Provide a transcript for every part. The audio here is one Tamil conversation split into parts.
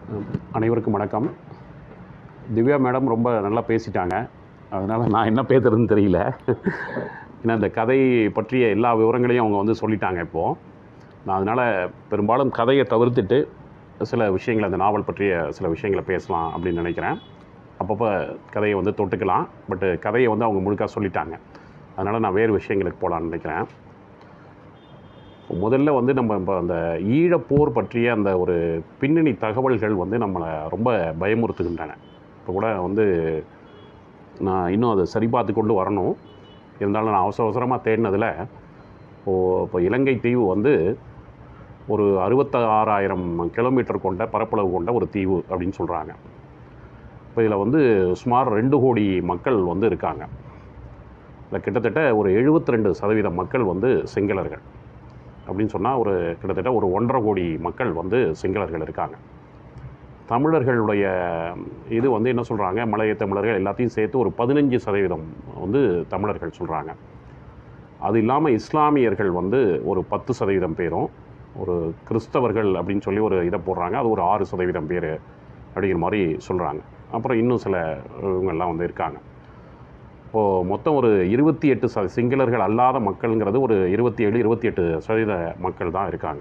அனைவருக்கும் வணக்கம் திவ்யா மேடம் ரொம்ப நல்லா பேசிட்டாங்க அதனால் நான் என்ன பேசுறதுன்னு தெரியல ஏன்னா இந்த கதை பற்றிய எல்லா விவரங்களையும் அவங்க வந்து சொல்லிட்டாங்க இப்போது நான் அதனால் பெரும்பாலும் கதையை தவிர்த்துட்டு சில விஷயங்களை அந்த நாவல் பற்றிய சில விஷயங்களை பேசலாம் அப்படின்னு நினைக்கிறேன் அப்பப்போ கதையை வந்து தொட்டுக்கலாம் பட்டு கதையை வந்து அவங்க முழுக்க சொல்லிட்டாங்க அதனால் நான் வேறு விஷயங்களுக்கு போகலான்னு நினைக்கிறேன் முதல்ல வந்து நம்ம இப்போ அந்த ஈழப்போர் பற்றிய அந்த ஒரு பின்னணி தகவல்கள் வந்து நம்மளை ரொம்ப பயமுறுத்துகின்றன இப்போ கூட வந்து நான் இன்னும் அதை சரி பார்த்து கொண்டு வரணும் இருந்தாலும் நான் அவசர அவசரமாக தேடினதில் இப்போ இப்போ இலங்கை தீவு வந்து ஒரு அறுபத்தாறாயிரம் கிலோமீட்டர் கொண்ட பரப்பளவு கொண்ட ஒரு தீவு அப்படின்னு சொல்கிறாங்க இப்போ இதில் வந்து சுமார் ரெண்டு கோடி மக்கள் வந்து இருக்காங்க இதில் கிட்டத்தட்ட ஒரு 72% சதவீத மக்கள் வந்து சிங்களர்கள் அப்படின்னு சொன்னால் ஒரு கிட்டத்தட்ட ஒரு ஒன்றரை கோடி மக்கள் வந்து சிங்களர்கள் இருக்காங்க தமிழர்களுடைய இது வந்து என்ன சொல்கிறாங்க மலைய தமிழர்கள் எல்லாத்தையும் சேர்த்து ஒரு பதினஞ்சு சதவீதம் வந்து தமிழர்கள் சொல்கிறாங்க அது இல்லாமல் இஸ்லாமியர்கள் வந்து ஒரு பத்து சதவீதம் பேரும் ஒரு கிறிஸ்தவர்கள் அப்படின்னு சொல்லி ஒரு இதை போடுறாங்க அது ஒரு ஆறு சதவீதம் பேர் அப்படிங்கிற மாதிரி சொல்கிறாங்க அப்புறம் இன்னும் சில இவங்கெல்லாம் வந்து இருக்காங்க இப்போது மொத்தம் ஒரு இருபத்தி எட்டு ச சிங்களர்கள் அல்லாத மக்கள்ங்கிறது ஒரு இருபத்தி ஏழு இருபத்தி எட்டு சதவீத மக்கள் தான் இருக்காங்க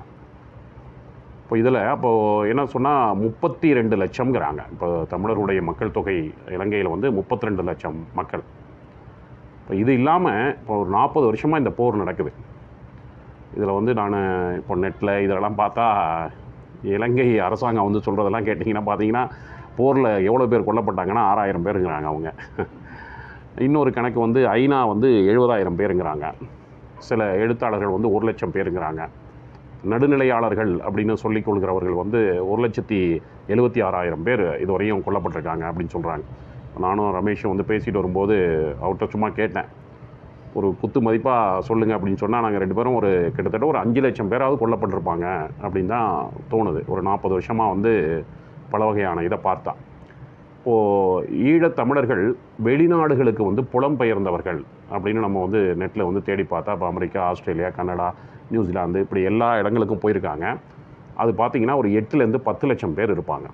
இப்போ இதில் அப்போது என்ன சொன்னால் முப்பத்தி ரெண்டு லட்சம்ங்கிறாங்க இப்போ தமிழருடைய மக்கள் தொகை இலங்கையில் வந்து முப்பத்தி ரெண்டு லட்சம் மக்கள் இப்போ இது இல்லாமல் இப்போ ஒரு நாற்பது வருஷமாக இந்த போர் நடக்குது இதில் வந்து நான் இப்போ நெட்டில் இதெல்லாம் பார்த்தா இலங்கை அரசாங்கம் வந்து சொல்கிறதெல்லாம் கேட்டிங்கன்னா பார்த்தீங்கன்னா போரில் எவ்வளோ பேர் கொல்லப்பட்டாங்கன்னா ஆறாயிரம் பேருங்கிறாங்க அவங்க இன்னொரு கணக்கு வந்து ஐநா வந்து எழுபதாயிரம் பேருங்கிறாங்க சில எழுத்தாளர்கள் வந்து ஒரு லட்சம் பேருங்கிறாங்க நடுநிலையாளர்கள் அப்படின்னு சொல்லிக் கொள்கிறவர்கள் வந்து ஒரு லட்சத்தி எழுபத்தி ஆறாயிரம் பேர் இதுவரையும் கொல்லப்பட்டிருக்காங்க அப்படின்னு சொல்கிறாங்க நானும் ரமேஷும் வந்து பேசிட்டு வரும்போது அவர்கிட்ட சும்மா கேட்டேன் ஒரு குத்து மதிப்பாக சொல்லுங்கள் அப்படின்னு சொன்னால் நாங்கள் ரெண்டு பேரும் ஒரு கிட்டத்தட்ட ஒரு அஞ்சு லட்சம் பேராவது கொல்லப்பட்டிருப்பாங்க அப்படின்னு தான் தோணுது ஒரு நாற்பது வருஷமாக வந்து பல வகையான இதை பார்த்தா இப்போது ஈழத் தமிழர்கள் வெளிநாடுகளுக்கு வந்து புலம்பெயர்ந்தவர்கள் அப்படின்னு நம்ம வந்து நெட்டில் வந்து தேடி பார்த்தா இப்போ அமெரிக்கா ஆஸ்திரேலியா கனடா நியூசிலாந்து இப்படி எல்லா இடங்களுக்கும் போயிருக்காங்க அது பார்த்திங்கன்னா ஒரு எட்டுலேருந்து பத்து லட்சம் பேர் இருப்பாங்க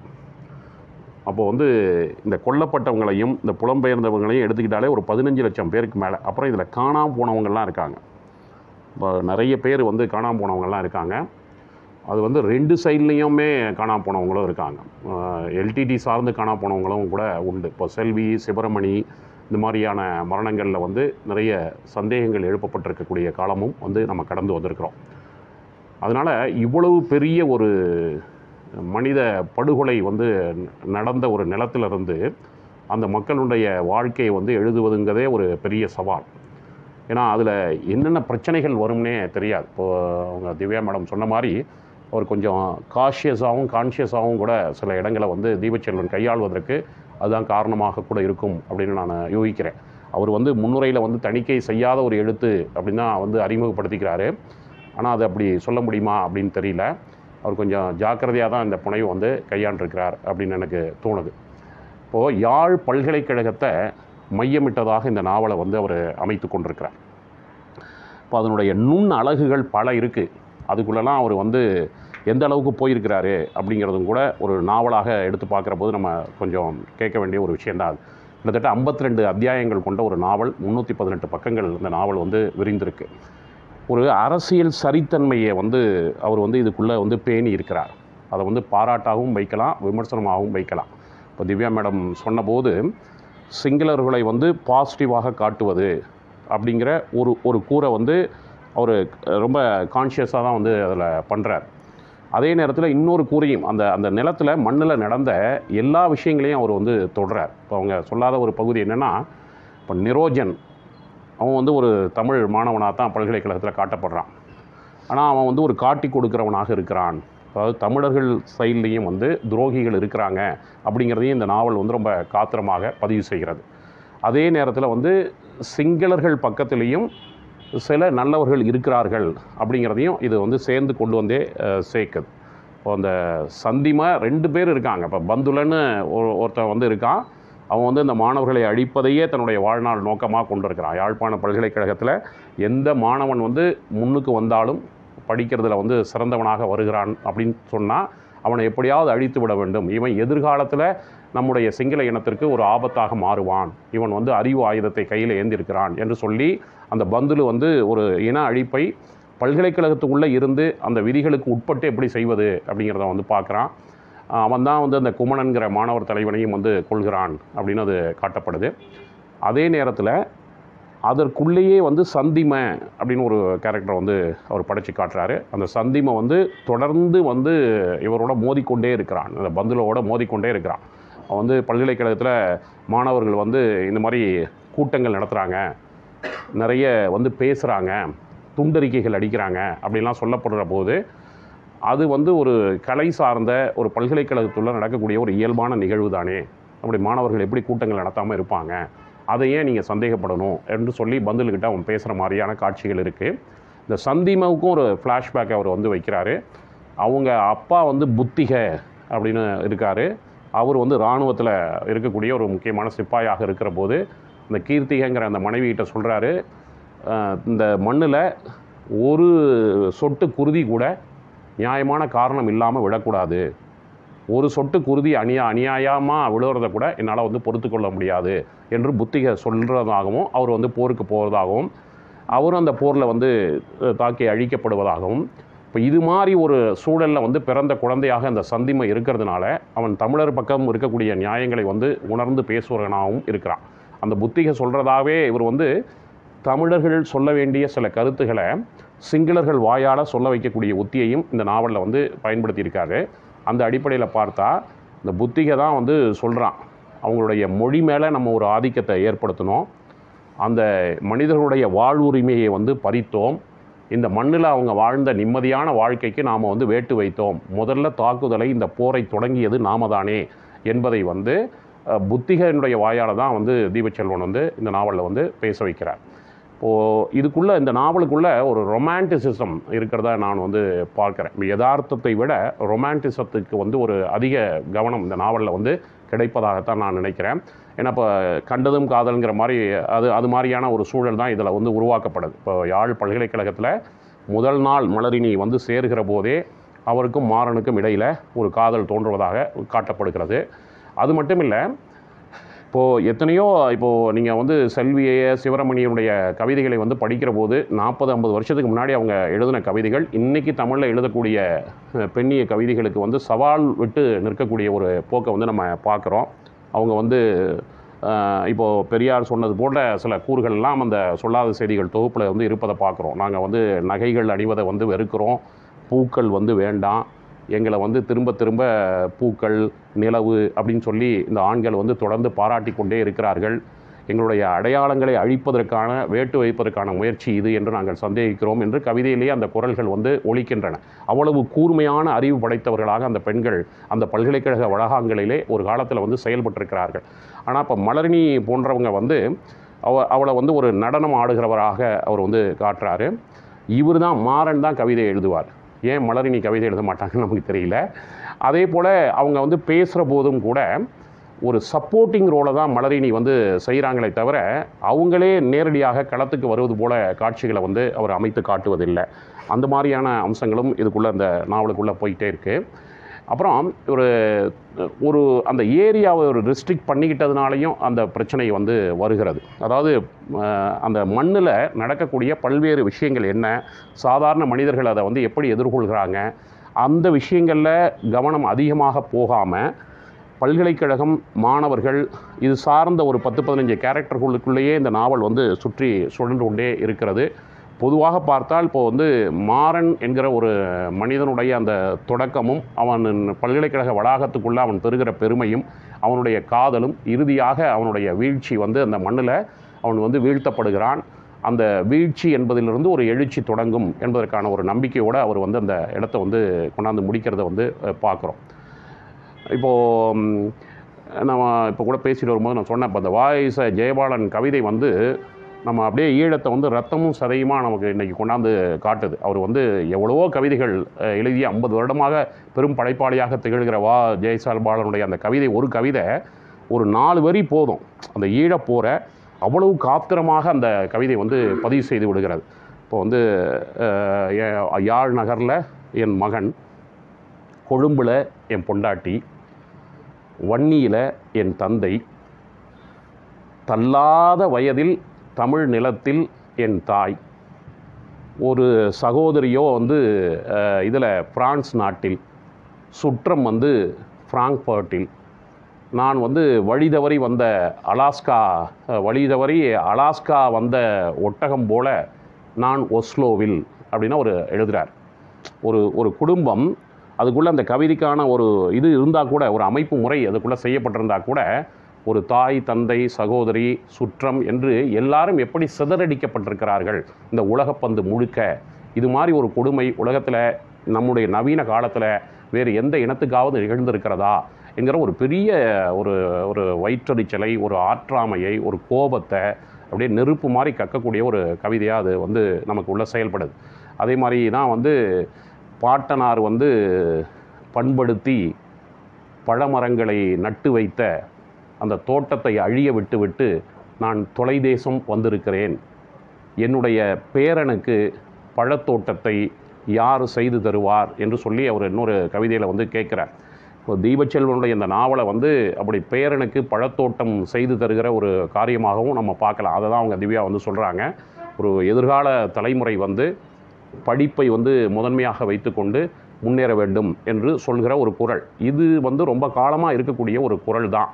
அப்போ வந்து இந்த கொல்லப்பட்டவங்களையும் இந்த புலம்பெயர்ந்தவங்களையும் எடுத்துக்கிட்டாலே ஒரு பதினஞ்சு லட்சம் பேருக்கு மேலே அப்புறம் இதில் காணாமல் போனவங்கலாம் இருக்காங்க இப்போ நிறைய பேர் வந்து காணாமல் போனவங்கலாம் இருக்காங்க அது வந்து ரெண்டு சைட்லேயுமே காணாமல் போனவங்களும் இருக்காங்க எல்டிடி சார்ந்து காணாமல் போனவங்களும் கூட உண்டு இப்போ செல்வி சிவரமணி இந்த மாதிரியான மரணங்களில் வந்து நிறைய சந்தேகங்கள் எழுப்பப்பட்டிருக்கக்கூடிய காலமும் வந்து நம்ம கடந்து வந்திருக்கிறோம் அதனால் இவ்வளவு பெரிய ஒரு மனித படுகொலை வந்து நடந்த ஒரு நிலத்திலிருந்து அந்த மக்களுடைய வாழ்க்கையை வந்து எழுதுவதுங்கிறதே ஒரு பெரிய சவால் ஏன்னா அதில் என்னென்ன பிரச்சனைகள் வரும்னே தெரியாது இப்போது அவங்க திவ்யா மேடம் சொன்ன மாதிரி அவர் கொஞ்சம் காஷியஸாகவும் கான்ஷியஸாகவும் கூட சில இடங்களை வந்து தீபச்செல்வன் கையாள்வதற்கு அதுதான் காரணமாக கூட இருக்கும் அப்படின்னு நான் யூகிக்கிறேன் அவர் வந்து முன்னுரையில் வந்து தணிக்கை செய்யாத ஒரு எழுத்து அப்படின்னு தான் வந்து அறிமுகப்படுத்திக்கிறாரு ஆனால் அது அப்படி சொல்ல முடியுமா அப்படின்னு தெரியல அவர் கொஞ்சம் ஜாக்கிரதையாக தான் இந்த புனைவு வந்து கையாண்டிருக்கிறார் அப்படின்னு எனக்கு தோணுது இப்போது யாழ் பல்கலைக்கழகத்தை மையமிட்டதாக இந்த நாவலை வந்து அவர் அமைத்து கொண்டிருக்கிறார் இப்போ அதனுடைய நுண் அழகுகள் பல இருக்குது அதுக்குள்ளெல்லாம் அவர் வந்து எந்த அளவுக்கு போயிருக்கிறாரு அப்படிங்கிறதும் கூட ஒரு நாவலாக எடுத்து பார்க்குற போது நம்ம கொஞ்சம் கேட்க வேண்டிய ஒரு விஷயந்தான் அது கிட்டத்தட்ட 52 அத்தியாயங்கள் கொண்ட ஒரு நாவல் முந்நூற்றி பதினெட்டு பக்கங்கள் இந்த நாவல் வந்து விரிந்திருக்கு ஒரு அரசியல் சரித்தன்மையை வந்து அவர் வந்து இதுக்குள்ளே வந்து பேணி இருக்கிறார் அதை வந்து பாராட்டாகவும் வைக்கலாம் விமர்சனமாகவும் வைக்கலாம் இப்போ திவ்யா மேடம் சொன்னபோது சிங்களர்களை வந்து பாசிட்டிவாக காட்டுவது அப்படிங்கிற ஒரு ஒரு கூரை வந்து அவர் ரொம்ப கான்ஷியஸாக தான் வந்து அதில் பண்ணுறார் அதே நேரத்தில் இன்னொரு கூரையும் அந்த அந்த நிலத்தில் மண்ணில் நடந்த எல்லா விஷயங்களையும் அவர் வந்து தொடரார் இப்போ அவங்க சொல்லாத ஒரு பகுதி என்னென்னா இப்போ நிரோஜன் அவன் வந்து ஒரு தமிழ் மாணவனாக தான் பல்கலைக்கழகத்தில் காட்டப்படுறான் ஆனால் அவன் வந்து ஒரு காட்டி கொடுக்குறவனாக இருக்கிறான் அதாவது தமிழர்கள் சைட்லேயும் வந்து துரோகிகள் இருக்கிறாங்க அப்படிங்கிறதையும் இந்த நாவல் வந்து ரொம்ப காத்திரமாக பதிவு செய்கிறது அதே நேரத்தில் வந்து சிங்களர்கள் பக்கத்துலேயும் சில நல்லவர்கள் இருக்கிறார்கள் அப்படிங்கிறதையும் இது வந்து சேர்ந்து கொண்டு வந்தே அஹ், சேர்க்குது இப்போ அந்த சந்திமா ரெண்டு பேர் இருக்காங்க இப்போ பந்துலன்னு ஒரு ஒருத்தன் வந்து இருக்கான் அவன் வந்து இந்த மாணவர்களை அழிப்பதையே தன்னுடைய வாழ்நாள் நோக்கமாக கொண்டு இருக்கிறான் யாழ்ப்பாண பல்கலைக்கழகத்தில் எந்த மாணவன் வந்து முன்னுக்கு வந்தாலும் படிக்கிறதுல வந்து சிறந்தவனாக வருகிறான் அப்படின்னு சொன்னால் அவனை எப்படியாவது அழித்து விட வேண்டும் இவன் எதிர்காலத்தில் நம்முடைய சிங்கள இனத்திற்கு ஒரு ஆபத்தாக மாறுவான் இவன் வந்து அறிவு ஆயுதத்தை கையில் ஏந்திருக்கிறான் என்று சொல்லி அந்த பந்துலு வந்து ஒரு இன அழிப்பை பல்கலைக்கழகத்துக்குள்ளே இருந்து அந்த விதிகளுக்கு உட்பட்டு எப்படி செய்வது அப்படிங்கிறத வந்து பார்க்குறான் அவன் தான் வந்து அந்த குமணன்கிற மாணவர் தலைவனையும் வந்து கொள்கிறான் அப்படின்னு அது காட்டப்படுது அதே நேரத்தில் அதற்குள்ளேயே வந்து சந்திம அப்படின்னு ஒரு கேரக்டர் வந்து அவர் படைச்சு காட்டுறாரு அந்த சந்திம வந்து தொடர்ந்து வந்து இவரோட மோதிக்கொண்டே இருக்கிறான் அந்த பந்துலோட மோதிக்கொண்டே இருக்கிறான் அவன் வந்து பல்கலைக்கழகத்தில் மாணவர்கள் வந்து இந்த மாதிரி கூட்டங்கள் நடத்துகிறாங்க நிறைய வந்து பேசுகிறாங்க துண்டறிக்கைகள் அடிக்கிறாங்க அப்படின்லாம் சொல்லப்படுற போது அது வந்து ஒரு கலை சார்ந்த ஒரு பல்கலைக்கழகத்துள்ள நடக்கக்கூடிய ஒரு இயல்பான நிகழ்வு தானே அப்படி மாணவர்கள் எப்படி கூட்டங்கள் நடத்தாமல் இருப்பாங்க அதை ஏன் நீங்கள் சந்தேகப்படணும் என்று சொல்லி பந்துலுக்கிட்ட அவன் பேசுகிற மாதிரியான காட்சிகள் இருக்குது இந்த சந்திமாவுக்கும் ஒரு ஃப்ளாஷ்பேக் அவர் வந்து வைக்கிறாரு அவங்க அப்பா வந்து புத்திக அப்படின்னு இருக்கார் அவர் வந்து இராணுவத்தில் இருக்கக்கூடிய ஒரு முக்கியமான சிப்பாயாக இருக்கிற போது இந்த கீர்த்திகங்கிற அந்த மனைவிகிட்ட சொல்கிறாரு இந்த மண்ணில் ஒரு சொட்டு குருதி கூட நியாயமான காரணம் இல்லாமல் விடக்கூடாது ஒரு சொட்டு குருதி அநியா அநியாயமாக விழுறத கூட என்னால் வந்து பொறுத்து கொள்ள முடியாது என்று புத்திக சொல்கிறதாகவும் அவர் வந்து போருக்கு போகிறதாகவும் அவரும் அந்த போரில் வந்து அஹ், தாக்கி அழிக்கப்படுவதாகவும் இப்போ இது மாதிரி ஒரு சூழலில் வந்து பிறந்த குழந்தையாக அந்த சந்திமை இருக்கிறதுனால அவன் தமிழர் பக்கம் இருக்கக்கூடிய நியாயங்களை வந்து உணர்ந்து பேசுவவனாகவும் இருக்கிறான் அந்த புத்திக சொல்கிறதாவே இவர் வந்து தமிழர்கள் சொல்ல வேண்டிய சில கருத்துக்களை சிங்களர்கள் வாயால் சொல்ல வைக்கக்கூடிய உத்தியையும் இந்த நாவலில் வந்து பயன்படுத்தியிருக்காரு அந்த அடிப்படையில் பார்த்தா இந்த புத்திகை தான் வந்து சொல்கிறான் அவங்களுடைய மொழி மேலே நம்ம ஒரு ஆதிக்கத்தை ஏற்படுத்தணும் அந்த மனிதர்களுடைய வாழ்வுரிமையை வந்து பறித்தோம் இந்த மண்ணில் அவங்க வாழ்ந்த நிம்மதியான வாழ்க்கைக்கு நாம் வந்து வேட்டு வைத்தோம் முதல்ல தாக்குதலை இந்த போரை தொடங்கியது நாம தானே என்பதை வந்து அஹ், புத்திகனுடைய வாயால் தான் வந்து தீபச்செல்வன் வந்து இந்த நாவலில் வந்து பேச வைக்கிறார் இப்போது இதுக்குள்ளே இந்த நாவலுக்குள்ளே ஒரு ரொமான்டிசிசம் இருக்கிறதா நான் வந்து பார்க்குறேன் இப்ப யதார்த்தத்தை விட ரொமான்டிசத்துக்கு வந்து ஒரு அதிக கவனம் இந்த நாவலில் வந்து கிடைப்பதாகத்தான் நான் நினைக்கிறேன் ஏன்னா இப்போ கண்டதும் காதல்ங்கிற மாதிரி அது அது மாதிரியான ஒரு சூழல் தான் இதில் வந்து உருவாக்கப்படுது இப்போ யாழ் பல்கலைக்கழகத்தில் முதல் நாள் மலரினி வந்து சேர்கிற போதே அவருக்கும் மாறனுக்கும் இடையில் ஒரு காதல் தோன்றுவதாக காட்டப்படுகிறது அது மட்டும் இல்லை இப்போது எத்தனையோ இப்போது நீங்கள் வந்து செல்விய சிவரமணியனுடைய கவிதைகளை வந்து படிக்கிற போது நாற்பது ஐம்பது வருஷத்துக்கு முன்னாடி அவங்க எழுதின கவிதைகள் இன்றைக்கி தமிழில் எழுதக்கூடிய அஹ், பெண்ணிய கவிதைகளுக்கு வந்து சவால் விட்டு நிற்கக்கூடிய ஒரு போக்கை வந்து நம்ம பார்க்குறோம் அவங்க வந்து அஹ், இப்போது பெரியார் சொன்னது போன்ற சில கூறுகள்லாம் அந்த சொல்லாத செய்திகள் தொகுப்பில் வந்து இருப்பதை பார்க்குறோம் நாங்கள் வந்து நகைகள் அணிவதை வந்து வெறுக்கிறோம் பூக்கள் வந்து வேண்டாம் எங்களை வந்து திரும்ப திரும்ப பூக்கள் நிலவு அப்படின்னு சொல்லி இந்த ஆண்கள் வந்து தொடர்ந்து பாராட்டி கொண்டே இருக்கிறார்கள் எங்களுடைய அடையாளங்களை அழிப்பதற்கான வேட்டு வைப்பதற்கான முயற்சி இது என்று நாங்கள் சந்தேகிக்கிறோம் என்று கவிதையிலேயே அந்த குரல்கள் வந்து ஒலிக்கின்றன அவ்வளவு கூர்மையான அறிவு படைத்தவர்களாக அந்த பெண்கள் அந்த பல்கலைக்கழக வளாகங்களிலே ஒரு காலத்தில் வந்து செயல்பட்டிருக்கிறார்கள் ஆனால் இப்போ மலர்னி போன்றவங்க வந்து அவ அவளை வந்து ஒரு நடனம் ஆடுகிறவராக அவர் வந்து காட்டுறாரு இவர் தான் மாறன் தான் கவிதை எழுதுவார் ஏன் மலரினி கவிதை எழுத மாட்டாங்கன்னு நமக்கு தெரியல அதே போல் அவங்க வந்து பேசுகிற போதும் கூட ஒரு சப்போர்ட்டிங் ரோலை தான் மலரினி வந்து செய்கிறாங்களே தவிர அவங்களே நேரடியாக களத்துக்கு வருவது போல காட்சிகளை வந்து அவர் அமைத்து காட்டுவதில்லை அந்த மாதிரியான அம்சங்களும் இதுக்குள்ளே அந்த நாவலுக்குள்ளே போயிட்டே இருக்குது அப்புறம் ஒரு ஒரு அந்த ஏரியாவை ஒரு ரெஸ்ட்ரிக்ட் பண்ணிக்கிட்டதுனாலையும் அந்த பிரச்சனை வந்து வருகிறது அதாவது அஹ், அந்த மண்ணில் நடக்கக்கூடிய பல்வேறு விஷயங்கள் என்ன சாதாரண மனிதர்கள் அதை வந்து எப்படி எதிர்கொள்கிறாங்க அந்த விஷயங்களில் கவனம் அதிகமாக போகாமல் பல்கலைக்கழகம் மாணவர்கள் இது சார்ந்த ஒரு பத்து பதினஞ்சு கேரக்டர்களுக்குள்ளேயே இந்த நாவல் வந்து சுற்றி சுழன்று கொண்டே இருக்கிறது பொதுவாக பார்த்தால் இப்போ வந்து மாறன் என்கிற ஒரு மனிதனுடைய அந்த தொடக்கமும் அவன் பல்கலைக்கழக வளாகத்துக்குள்ளே அவன் பெறுகிற பெருமையும் அவனுடைய காதலும் இறுதியாக அவனுடைய வீழ்ச்சி வந்து அந்த மண்ணில் அவன் வந்து வீழ்த்தப்படுகிறான் அந்த வீழ்ச்சி என்பதிலிருந்து ஒரு எழுச்சி தொடங்கும் என்பதற்கான ஒரு நம்பிக்கையோடு அவர் வந்து அந்த இடத்த வந்து கொண்டாந்து முடிக்கிறத வந்து பார்க்குறோம் இப்போது நம்ம இப்போ கூட பேசிட்டு வரும்போது நான் சொன்னேன் இப்போ அந்த வாய்ஸ ஜெயபாலன் கவிதை வந்து நம்ம அப்படியே ஈழத்தை வந்து ரத்தமும் சதையுமா நமக்கு இன்றைக்கி கொண்டாந்து காட்டுது அவர் வந்து எவ்வளவோ கவிதைகள் அஹ், எழுதிய ஐம்பது வருடமாக பெரும் படைப்பாளியாக திகழ்கிற வா ஜெயசால்பாலனுடைய அந்த கவிதை ஒரு கவிதை ஒரு நாலு வரி போதும் அந்த ஈழப்போர அவ்வளவு காத்திரமாக அந்த கவிதை வந்து பதிவு செய்து விடுகிறது இப்போ வந்து அஹ், யா- யாழ் நகரில் என் மகன் கொழும்பில் என் பொண்டாட்டி வன்னியில் என் தந்தை தள்ளாத வயதில் தமிழ் நிலத்தில் என் தாய் ஒரு சகோதரியோ வந்து இதில் பிரான்ஸ் நாட்டில் சுற்றம் வந்து ஃப்ராங்க்பர்ட்டில் நான் வந்து வழி தவறி வந்த அலாஸ்கா அஹ், வழி தவறி அலாஸ்கா வந்த ஒட்டகம் போல நான் ஒஸ்லோவில் அப்படின்னு ஒரு எழுதுகிறார் ஒரு ஒரு குடும்பம் அதுக்குள்ளே அந்த கவிதைக்கான ஒரு இது இருந்தால் கூட ஒரு அமைப்பு முறை அதுக்குள்ளே செய்யப்பட்டிருந்தா கூட ஒரு தாய் தந்தை சகோதரி சுற்றம் என்று எல்லாரும் எப்படி சிதறடிக்கப்பட்டிருக்கிறார்கள் இந்த உலகப்பந்து முழுக்க இது மாதிரி ஒரு கொடுமை உலகத்தில் நம்முடைய நவீன காலத்தில் வேறு எந்த இனத்துக்காவது நிகழ்ந்திருக்கிறதா என்கிற ஒரு பெரிய ஒரு ஒரு வயிற்றறிச்சலை ஒரு ஆற்றாமையை ஒரு கோபத்தை அப்படியே நெருப்பு மாதிரி கக்கக்கூடிய ஒரு கவிதையாக அது வந்து நமக்கு உள்ள செயல்படுது அதே மாதிரி தான் வந்து பாட்டனார் வந்து பண்படுத்தி பழமரங்களை நட்டு வைத்த அந்த தோட்டத்தை அழிய விட்டுவிட்டு நான் தொலைதேசம் வந்திருக்கிறேன் என்னுடைய பேரனுக்கு பழத்தோட்டத்தை யார் செய்து தருவார் என்று சொல்லி அவர் இன்னொரு கவிதையில் வந்து கேட்குறார் இப்போ தீபச்செல்வனுடைய இந்த நாவலை வந்து அப்படி பேரனுக்கு பழத்தோட்டம் செய்து தருகிற ஒரு காரியமாகவும் நம்ம பார்க்கலாம் அதை தான் அவங்க திவ்யா வந்து சொல்கிறாங்க ஒரு எதிர்கால தலைமுறை வந்து படிப்பை வந்து முதன்மையாக வைத்துக்கொண்டு முன்னேற வேண்டும் என்று சொல்கிற ஒரு குரல் இது வந்து ரொம்ப காலமாக இருக்கக்கூடிய ஒரு குரல் தான்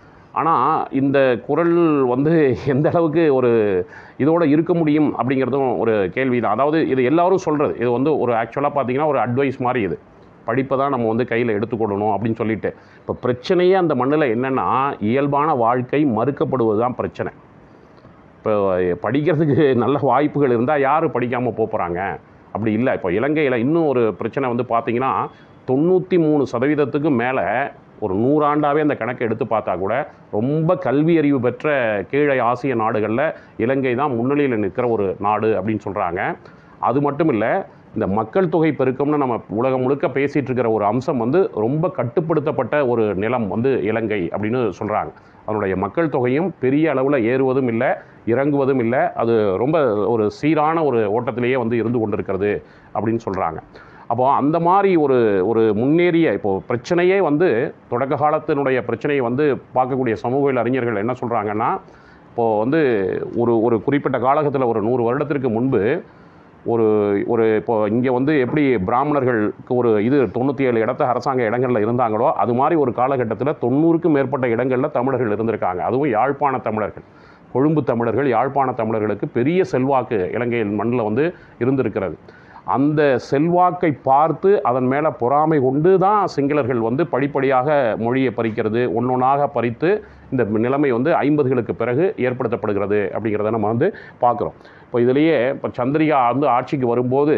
ஆனால் இந்த குரல் வந்து எந்த அளவுக்கு ஒரு இதோட இருக்க முடியும் அப்படிங்கிறதும் ஒரு கேள்வி தான் அதாவது இது எல்லாரும் சொல்கிறது இது வந்து ஒரு ஆக்சுவலாக பார்த்தீங்கன்னா ஒரு அட்வைஸ் மாதிரி இது படிப்பை தான் நம்ம வந்து கையில் எடுத்துக்கொள்ளணும் அப்படின்னு சொல்லிட்டு இப்போ பிரச்சனையே அந்த மண்ணில் என்னென்னா இயல்பான வாழ்க்கை மறுக்கப்படுவது தான் பிரச்சனை இப்போ படிக்கிறதுக்கு நல்ல வாய்ப்புகள் இருந்தால் யார் படிக்காமல் போகிறாங்க அப்படி இல்லை இப்போ இலங்கையில் இன்னும் ஒரு பிரச்சனை வந்து பார்த்தீங்கன்னா தொண்ணூற்றி மூணு சதவீதத்துக்கு மேலே ஒரு நூறாண்டாவே அந்த கணக்கை எடுத்து பார்த்தா கூட ரொம்ப கல்வி அறிவு பெற்ற கீழே ஆசிய நாடுகளில் இலங்கை தான் முன்னிலையில் நிற்கிற ஒரு நாடு அப்படின்னு சொல்கிறாங்க அது மட்டும் இல்லை இந்த மக்கள் தொகை பெருக்கம்னு நம்ம உலகம் முழுக்க பேசிகிட்டு இருக்கிற ஒரு அம்சம் வந்து ரொம்ப கட்டுப்படுத்தப்பட்ட ஒரு நிலம் வந்து இலங்கை அப்படின்னு சொல்கிறாங்க அதனுடைய மக்கள் தொகையும் பெரிய அளவில் ஏறுவதும் இல்லை இறங்குவதும் இல்லை அது ரொம்ப ஒரு சீரான ஒரு ஓட்டத்திலேயே வந்து இருந்து கொண்டிருக்கிறது அப்படின்னு சொல்கிறாங்க அப்போ அந்த மாதிரி ஒரு ஒரு முன்னேறிய இப்போது பிரச்சனையே வந்து தொடக்க காலத்தினுடைய பிரச்சனையை வந்து பார்க்கக்கூடிய சமூகவியல் அறிஞர்கள் என்ன சொல்கிறாங்கன்னா இப்போது வந்து ஒரு ஒரு குறிப்பிட்ட காலகட்டத்தில் ஒரு நூறு வருடத்திற்கு முன்பு ஒரு ஒரு இப்போ இங்கே வந்து எப்படி பிராமணர்களுக்கு ஒரு இது தொண்ணூற்றி ஏழு இடத்த அரசாங்க இடங்களில் இருந்தாங்களோ அது மாதிரி ஒரு காலகட்டத்தில் தொண்ணூறுக்கும் மேற்பட்ட இடங்களில் தமிழர்கள் இருந்திருக்காங்க அதுவும் யாழ்ப்பாண தமிழர்கள் கொழும்பு தமிழர்கள் யாழ்ப்பாண தமிழர்களுக்கு பெரிய செல்வாக்கு இலங்கையின் மண்ணில் வந்து இருந்திருக்கிறது அந்த செல்வாக்கை பார்த்து அதன் மேலே பொறாமை கொண்டு தான் சிங்களர்கள் வந்து படிப்படியாக மொழியை பறிக்கிறது ஒன்றொன்றாக பறித்து இந்த நிலைமை வந்து ஐம்பதுகளுக்கு பிறகு ஏற்படுத்தப்படுகிறது அப்படிங்கிறத நம்ம வந்து பார்க்குறோம் இப்போ இதுலேயே இப்போ சந்திரிகா வந்து ஆட்சிக்கு வரும்போது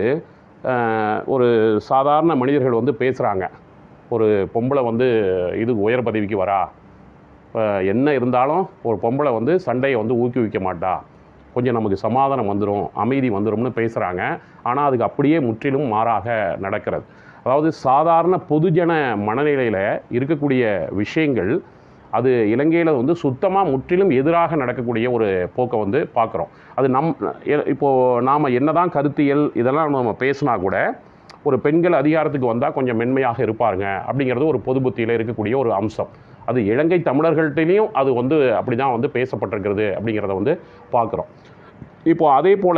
அஹ், ஒரு சாதாரண மனிதர்கள் வந்து பேசுகிறாங்க ஒரு பொம்பளை வந்து இது உயர் பதவிக்கு வரா இப்போ என்ன இருந்தாலும் ஒரு பொம்பளை வந்து சண்டையை வந்து ஊக்குவிக்க மாட்டா கொஞ்சம் நமக்கு சமாதானம் வந்துடும் அமைதி வந்துடும்னு பேசுகிறாங்க ஆனால் அதுக்கு அப்படியே முற்றிலும் மாறாக நடக்கிறது அதாவது சாதாரண பொதுஜன மனநிலையில் இருக்கக்கூடிய விஷயங்கள் அது இலங்கையில் வந்து சுத்தமாக முற்றிலும் எதிராக நடக்கக்கூடிய ஒரு போக்கை வந்து பார்க்குறோம் அது நம் எ- இப்போது நாம் என்னதான் கருத்தியல் இதெல்லாம் நம்ம பேசினா கூட ஒரு பெண்கள் அதிகாரத்துக்கு வந்தால் கொஞ்சம் மென்மையாக இருப்பாருங்க அப்படிங்கிறது ஒரு பொது புத்தியில் இருக்கக்கூடிய ஒரு அம்சம் அது இலங்கை தமிழர்கள்ட்டையும் அது வந்து அப்படி தான் வந்து பேசப்பட்டிருக்கிறது அப்படிங்கிறத வந்து பார்க்குறோம் இப்போ அதே போல்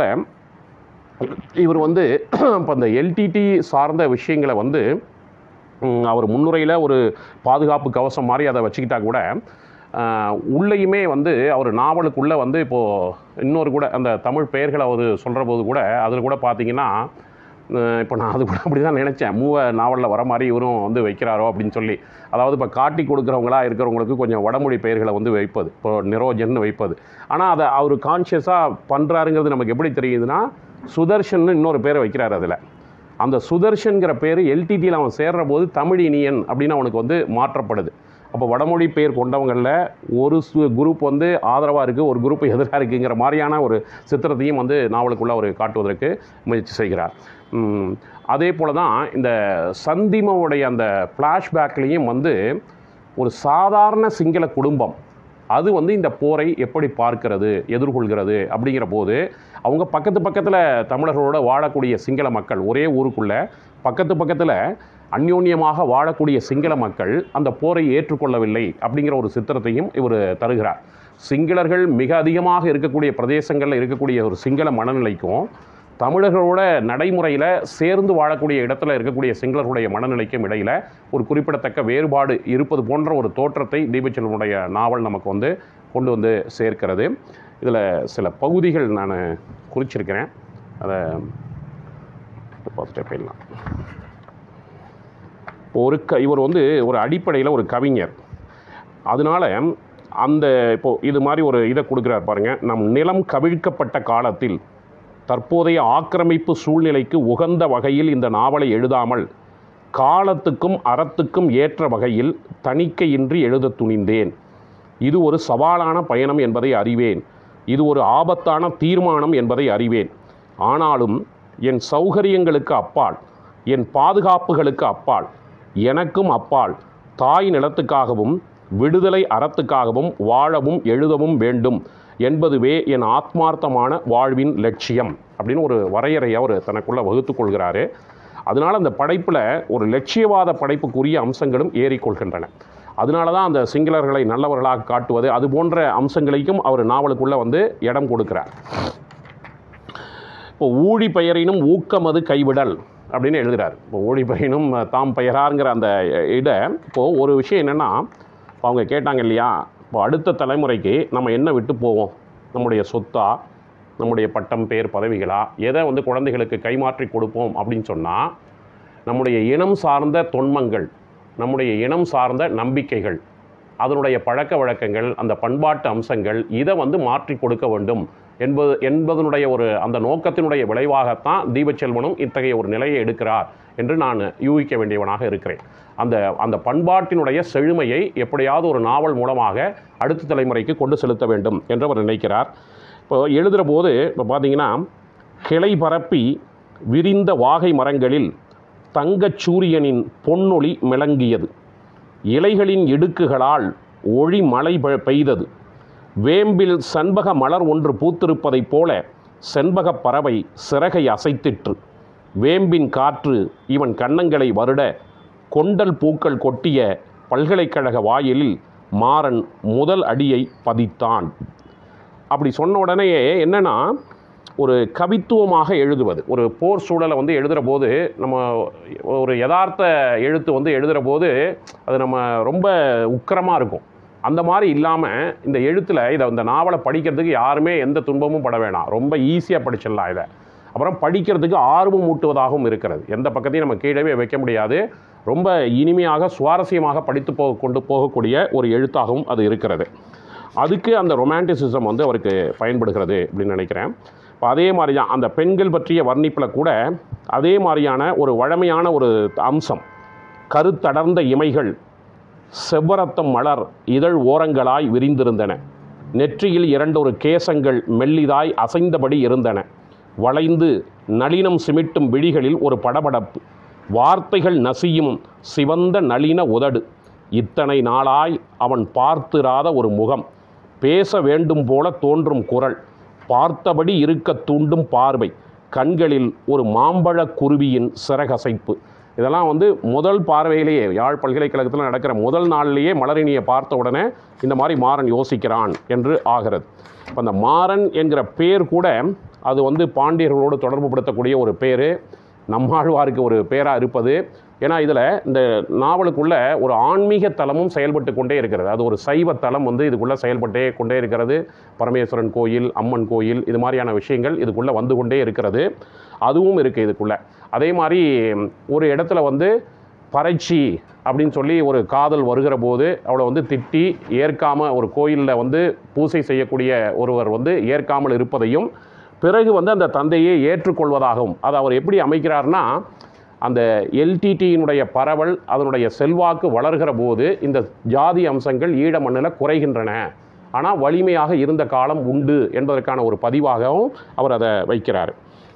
இவர் வந்து இப்போ இந்த எல்டிடி சார்ந்த விஷயங்களை வந்து ம், அவர் முன்னுரையில் ஒரு பாதுகாப்பு கவசம் மாதிரி அதை வச்சுக்கிட்டா கூட ஆஹ், உள்ளேயுமே வந்து அவர் நாவலுக்குள்ளே வந்து இப்போது இன்னொரு கூட அந்த தமிழ் பெயர்களை அவர் சொல்கிற போது கூட அதில் கூட பார்த்தீங்கன்னா அஹ், இப்போ நான் அது கூட அப்படி தான் நினச்சேன் மூவ நாவலில் வர மாதிரி இவரும் வந்து வைக்கிறாரோ அப்படின்னு சொல்லி அதாவது இப்போ காட்டி கொடுக்குறவங்களா இருக்கிறவங்களுக்கு கொஞ்சம் வடமொழி பெயர்களை வந்து வைப்பது இப்போ நிரோஜன் வைப்பது ஆனால் அதை அவர் கான்ஷியஸாக பண்ணுறாருங்கிறது நமக்கு எப்படி தெரியுதுன்னா சுதர்ஷன் இன்னொரு பேரை வைக்கிறார் அதில் அந்த சுதர்ஷன்கிற பேர் எல்டிடியில் அவன் சேர்ற போது தமிழ் இனியன் அப்படின்னு அவனுக்கு வந்து மாற்றப்படுது அப்போ வடமொழி பெயர் கொண்டவங்களில் ஒரு குரூப் வந்து ஆதரவாக இருக்குது ஒரு குரூப் எதிராக இருக்குங்கிற மாதிரியான ஒரு சித்திரத்தையும் வந்து நாவலுக்குள்ளே அவர் காட்டுவதற்கு முயற்சி செய்கிறார் உம், அதே போல் தான் இந்த சந்திமாவுடைய அந்த ஃப்ளாஷ்பேக்லேயும் வந்து ஒரு சாதாரண சிங்கள குடும்பம் அது வந்து இந்த போரை எப்படி பார்க்கிறது எதிர்கொள்கிறது அப்படிங்கிற போது அவங்க பக்கத்து பக்கத்தில் தமிழர்களோட வாழக்கூடிய சிங்கள மக்கள் ஒரே ஊருக்குள்ளே பக்கத்து பக்கத்தில் அந்யோன்யமாக வாழக்கூடிய சிங்கள மக்கள் அந்த போரை ஏற்றுக்கொள்ளவில்லை அப்படிங்கிற ஒரு சித்திரத்தையும் இவர் தருகிறார் சிங்களர்கள் மிக அதிகமாக இருக்கக்கூடிய பிரதேசங்களில் இருக்கக்கூடிய ஒரு சிங்கள மனநிலைக்கும் தமிழர்களோட நடைமுறையில் சேர்ந்து வாழக்கூடிய இடத்துல இருக்கக்கூடிய சிங்களர்களுடைய மனநிலைக்கும் இடையில் ஒரு குறிப்பிடத்தக்க வேறுபாடு இருப்பது போன்ற ஒரு தோற்றத்தை தீபச்செல்வனுடைய நாவல் நமக்கு வந்து கொண்டு வந்து சேர்க்கிறது இதில் சில பகுதிகள் நான் குறிச்சிருக்கிறேன் அதை பார்த்துட்டே போயிடலாம் இப்போ ஒரு க இவர் வந்து ஒரு அடிப்படையில் ஒரு கவிஞர் அதனால் அந்த இப்போ இது மாதிரி ஒரு இதை கொடுக்குறார் பாருங்க நம் நிலம் கவிழ்க்கப்பட்ட காலத்தில் தற்போதைய ஆக்கிரமிப்பு சூழ்நிலைக்கு உகந்த வகையில் இந்த நாவலை எழுதாமல் காலத்துக்கும் அறத்துக்கும் ஏற்ற வகையில் தணிக்கையின்றி எழுதத் துணிந்தேன் இது ஒரு சவாலான பயணம் என்பதை அறிவேன் இது ஒரு ஆபத்தான தீர்மானம் என்பதை அறிவேன் ஆனாலும் என் சௌகரியங்களுக்கு அப்பால் என் பாதுகாப்புகளுக்கு அப்பால் எனக்கும் அப்பால் தாய் நிலத்துக்காகவும் விடுதலை அறத்துக்காகவும் வாழவும் எழுதவும் வேண்டும் என்பதுவே என் ஆத்மார்த்தமான வாழ்வின் லட்சியம் அப்படின்னு ஒரு வரையறையை அவர் தனக்குள்ளே வகுத்துக் கொள்கிறாரு அதனால் அந்த படைப்பில் ஒரு லட்சியவாத படைப்புக்குரிய அம்சங்களும் ஏறிக்கொள்கின்றன அதனால தான் அந்த சிங்களர்களை நல்லவர்களாக காட்டுவது அது போன்ற அம்சங்களையும் அவர் நாவலுக்குள்ளே வந்து இடம் கொடுக்கிறார் இப்போ ஊழி பெயரினும் ஊக்கமது கைவிடல் அப்படின்னு எழுதுகிறார் இப்போ ஊழி பெயரினும் தாம் பெயராங்கிற அந்த இட இப்போது ஒரு விஷயம் என்னென்னா இப்போ அவங்க கேட்டாங்க இல்லையா இப்போ அடுத்த தலைமுறைக்கு நம்ம என்ன விட்டு போவோம் நம்முடைய சொத்தா நம்முடைய பட்டம் பேர் பதவிகளா எதை வந்து குழந்தைகளுக்கு கைமாற்றி கொடுப்போம் அப்படின்னு சொன்னால் நம்முடைய இனம் சார்ந்த தொன்மங்கள் நம்முடைய இனம் சார்ந்த நம்பிக்கைகள் அதனுடைய பழக்க வழக்கங்கள் அந்த பண்பாட்டு அம்சங்கள் இதை வந்து மாற்றி கொடுக்க வேண்டும் என்பது என்பதனுடைய ஒரு அந்த நோக்கத்தினுடைய விளைவாகத்தான் தீபச்செல்வனும் இத்தகைய ஒரு நிலையை எடுக்கிறார் என்று நான் யூகிக்க வேண்டியவனாக இருக்கிறேன் அந்த அந்த பண்பாட்டினுடைய செழுமையை எப்படியாவது ஒரு நாவல் மூலமாக அடுத்த தலைமுறைக்கு கொண்டு செலுத்த வேண்டும் என்று அவர் நினைக்கிறார் இப்போ எழுதுகிற போது இப்போ பார்த்தீங்கன்னா கிளை பரப்பி விரிந்த வாகை மரங்களில் தங்கச் சூரியனின் பொன்னொளி மிளங்கியது இலைகளின் இடுக்குகளால் ஒளி மழை பெ- பெய்தது வேம்பில் செண்பக மலர் ஒன்று பூத்திருப்பதைப் போல செண்பகப் பறவை சிறகை அசைத்திற்று வேம்பின் காற்று இவன் கன்னங்களை வருட கொண்டல் பூக்கள் கொட்டிய பல்கலைக்கழக வாயிலில் மாறன் முதல் அடியை பதித்தான் அப்படி சொன்ன உடனே என்னன்னா ஒரு கவித்துவமாக எழுதுவது ஒரு போர் சூழலை வந்து எழுதுகிற போது நம்ம ஒரு யதார்த்த எழுத்து வந்து எழுதுகிற போது அது நம்ம ரொம்ப உக்கிரமாக இருக்கும் அந்த மாதிரி இல்லாமல் இந்த எழுத்தில் இதை இந்த நாவலை படிக்கிறதுக்கு யாருமே எந்த துன்பமும் பட வேணாம் ரொம்ப ஈஸியாக படிச்சிடலாம் இதை அப்புறம் படிக்கிறதுக்கு ஆர்வம் ஊட்டுவதாகவும் இருக்கிறது எந்த பக்கத்தையும் நம்ம கீழவே வைக்க முடியாது ரொம்ப இனிமையாக சுவாரஸ்யமாக படித்து போக கொண்டு போகக்கூடிய ஒரு எழுத்தாகவும் அது இருக்கிறது அதுக்கு அந்த ரொமான்டிசிசம் வந்து அவருக்கு பயன்படுகிறது அப்படின்னு நினைக்கிறேன் இப்போ அதே மாதிரி தான் அந்த பெண்கள் பற்றிய வர்ணிப்பில் கூட அதே மாதிரியான ஒரு வழமையான ஒரு அம்சம் கருத்தடர்ந்த இமைகள் செவ்வரத்தம் மலர் இதழ் ஓரங்களாய் விரிந்திருந்தன நெற்றியில் இரண்டொரு கேசங்கள் மெல்லிதாய் அசைந்தபடி இருந்தன வளைந்து நளினம் சிமிட்டும் விழிகளில் ஒரு படபடப்பு வார்த்தைகள் நசியும் சிவந்த நளின உதடு இத்தனை நாளாய் அவன் பார்த்திராத ஒரு முகம் பேச வேண்டும் போல தோன்றும் குரல் பார்த்தபடி இருக்க தூண்டும் பார்வை கண்களில் ஒரு மாம்பழக் குருவியின் சிறகசைப்பு இதெல்லாம் வந்து முதல் பார்வையிலேயே யாழ் பல்கலைக்கழகத்தில் நடக்கிற முதல் நாள்லேயே மலரினியை பார்த்த உடனே இந்த மாதிரி மாறன் யோசிக்கிறான் என்று ஆகிறது இப்போ அந்த மாறன் என்கிற பேர் கூட அது வந்து பாண்டியர்களோடு தொடர்பு படுத்தக்கூடிய ஒரு பேர் நம்மாழ்வாருக்கு ஒரு பேராக இருப்பது ஏன்னா இதில் இந்த நாவலுக்குள்ள ஒரு ஆன்மீக தலமும் செயல்பட்டு கொண்டே இருக்கிறது அது ஒரு சைவ தலம் வந்து இதுக்குள்ளே செயல்பட்டே கொண்டே இருக்கிறது பரமேஸ்வரன் கோயில் அம்மன் கோயில் இது மாதிரியான விஷயங்கள் இதுக்குள்ளே வந்து கொண்டே இருக்கிறது அதுவும் இருக்குது இதுக்குள்ளே அதே மாதிரி ஒரு இடத்துல வந்து பறைச்சி அப்படின்னு சொல்லி ஒரு காதல் வருகிற போது அவளை வந்து திட்டி ஏற்காம ஒரு கோயிலில் வந்து பூசை செய்யக்கூடிய ஒருவர் வந்து ஏற்காமல் இருப்பதையும் பிறகு வந்து அந்த தந்தையை ஏற்றுக்கொள்வதாகவும் அதை அவர் எப்படி அமைக்கிறார்னா அந்த எல்டிடியினுடைய பரவல் அதனுடைய செல்வாக்கு வளர்கிற போது இந்த ஜாதி அம்சங்கள் ஈழ மண்ணில் குறைகின்றன ஆனால் வலிமையாக இருந்த காலம் உண்டு என்பதற்கான ஒரு பதிவாகவும் அவர் அதை வைக்கிறார்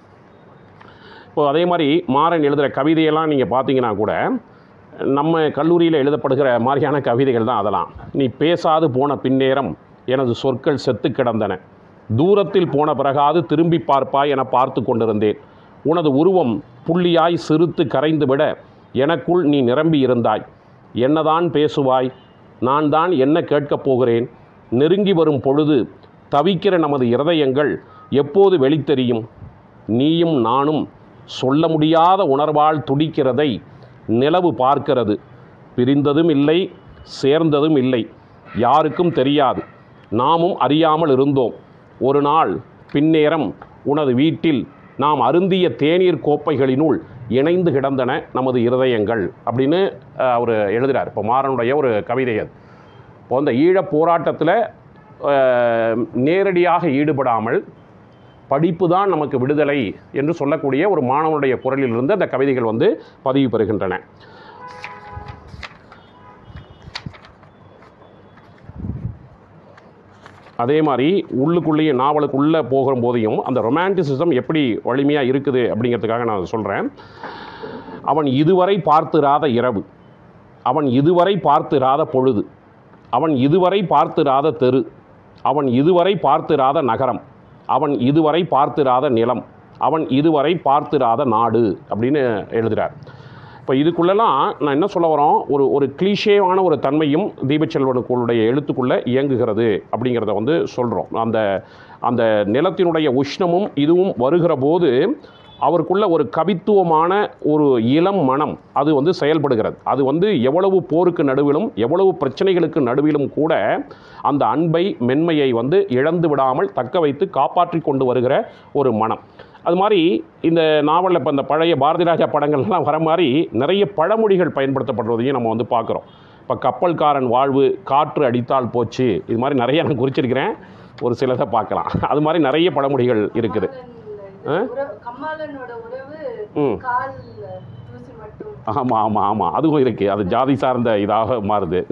இப்போ அதே மாதிரி மாறன் எழுதுகிற கவிதையெல்லாம் நீங்கள் பார்த்தீங்கன்னா கூட நம்ம கல்லூரியில் எழுதப்படுகிற மாதிரியான கவிதைகள் தான் அதெல்லாம் நீ பேசாது போன பின்னேரம் எனது சொற்கள் செத்து கிடந்தன தூரத்தில் போன பிறகாது திரும்பி பார்ப்பாய் என பார்த்து கொண்டிருந்தேன் உனது உருவம் புள்ளியாய் சிறுத்து கரைந்து விட எனக்குள் நீ நிரம்பி இருந்தாய் என்னதான் பேசுவாய் நான் தான் என்ன கேட்கப் போகிறேன் நெருங்கி வரும் பொழுது தவிக்கிற நமது இருதயங்கள் எப்போது வெளித்தெரியும் நீயும் நானும் சொல்ல முடியாத உணர்வால் துடிக்கிறதை நிலவு பார்க்கிறது பிரிந்ததும் இல்லை சேர்ந்ததும் இல்லை யாருக்கும் தெரியாது நாமும் அறியாமல் இருந்தோம் ஒரு நாள் பின்னேரம் உனது வீட்டில் நாம் அருந்திய தேநீர் கோப்பைகளினுள் இணைந்து கிடந்தன நமது இருதயங்கள் அப்படின்னு அவர் எழுதுகிறார் இப்போ மாறனுடைய ஒரு கவிதை அது இப்போ அந்த ஈழப் போராட்டத்தில் அஹ், நேரடியாக ஈடுபடாமல் படிப்பு தான் நமக்கு விடுதலை என்று சொல்லக்கூடிய ஒரு மாணவனுடைய குரலிலிருந்து அந்த கவிதைகள் வந்து பதிவு பெறுகின்றன அதே மாதிரி உள்ளுக்குள்ளேயே நாவலுக்குள்ளே போகிற போதையும் அந்த ரொமான்டிசிசம் எப்படி வலிமையாக இருக்குது அப்படிங்கிறதுக்காக நான் சொல்கிறேன் அவன் இதுவரை பார்த்திராத இரவு அவன் இதுவரை பார்த்திராத பொழுது அவன் இதுவரை பார்த்திராத தெரு அவன் இதுவரை பார்த்திராத நகரம் அவன் இதுவரை பார்த்திராத நிலம் அவன் இதுவரை பார்த்திராத நாடு அப்படின்னு எழுதுகிறார் இப்போ இதுக்குள்ளெல்லாம் நான் என்ன சொல்ல வரோம் ஒரு ஒரு கிளீஷேவான ஒரு தன்மையும் தீபச்செல்வனுக்குள்ளுடைய எழுத்துக்குள்ளே இயங்குகிறது அப்படிங்கிறத வந்து சொல்கிறோம் அந்த அந்த நிலத்தினுடைய உஷ்ணமும் இதுவும் வருகிற போது அவருக்குள்ள ஒரு கவித்துவமான ஒரு இளம் மனம் அது வந்து செயல்படுகிறது அது வந்து எவ்வளவு போருக்கு நடுவிலும் எவ்வளவு பிரச்சனைகளுக்கு நடுவிலும் கூட அந்த அன்பை மென்மையை வந்து இழந்து விடாமல் தக்க வைத்து காப்பாற்றி கொண்டு வருகிற ஒரு மனம் அது மாதிரி இந்த நாவலில் இப்போ இந்த பழைய பாரதி ராஜா படங்கள்லாம் வர மாதிரி நிறைய பழமொழிகள் பயன்படுத்தப்படுறதையும் நம்ம வந்து பார்க்குறோம் இப்போ கப்பல்காரன் வாழ்வு காற்று அடித்தால் போச்சு இது மாதிரி நிறைய நான் குறிச்சிருக்கிறேன் ஒரு சிலதை பார்க்கலாம் அது மாதிரி நிறைய பழமொழிகள் இருக்குது கம்மாளன் இது உறவு- கம்மாளனோட உறவு ம் கால் தூசி மட்டும் ஆமாம் ஆமாம் ஆமாம் அதுவும் இருக்குது அது ஜாதி சார்ந்த இதாக மாறுது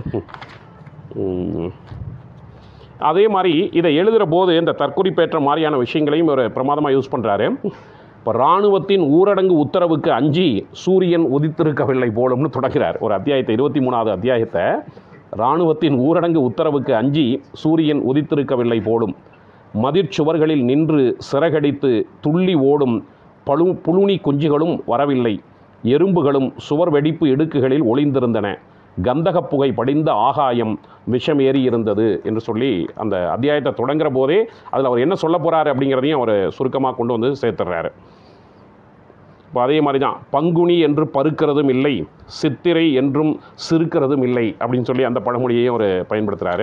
ம். அதே மாதிரி இதை எழுதுகிற போது இந்த தற்குறிப்பேற்ற மாதிரியான விஷயங்களையும் ஒரு பிரமாதமாக யூஸ் பண்ணுறாரு இப்போ இராணுவத்தின் ஊரடங்கு உத்தரவுக்கு அஞ்சி சூரியன் உதித்திருக்கவில்லை போலும்னு தொடங்குறார் ஒரு அத்தியாயத்தை இருபத்தி மூணாவது அத்தியாயத்தை இராணுவத்தின் ஊரடங்கு உத்தரவுக்கு அஞ்சி சூரியன் உதித்திருக்கவில்லை போலும் மதிர்ச்சுவர்களில் நின்று சிறகடித்து துள்ளி ஓடும் பழு புழுனி குஞ்சுகளும் வரவில்லை எறும்புகளும் சுவர் வெடிப்பு இடுக்குகளில் ஒளிந்திருந்தன கந்தகப் புகை படிந்த ஆகாயம் விஷமேறி இருந்தது என்று சொல்லி அந்த அத்தியாயத்தை தொடங்குற போதே அதில் அவர் என்ன சொல்ல போகிறாரு அப்படிங்கிறதையும் அவர் சுருக்கமாக கொண்டு வந்து சேர்த்துறாரு இப்போ அதே மாதிரி தான் பங்குனி என்று பருக்கிறதும் இல்லை சித்திரை என்றும் சிறுக்கிறதும் இல்லை அப்படின்னு சொல்லி அந்த பழமொழியையும் அவர் பயன்படுத்துகிறாரு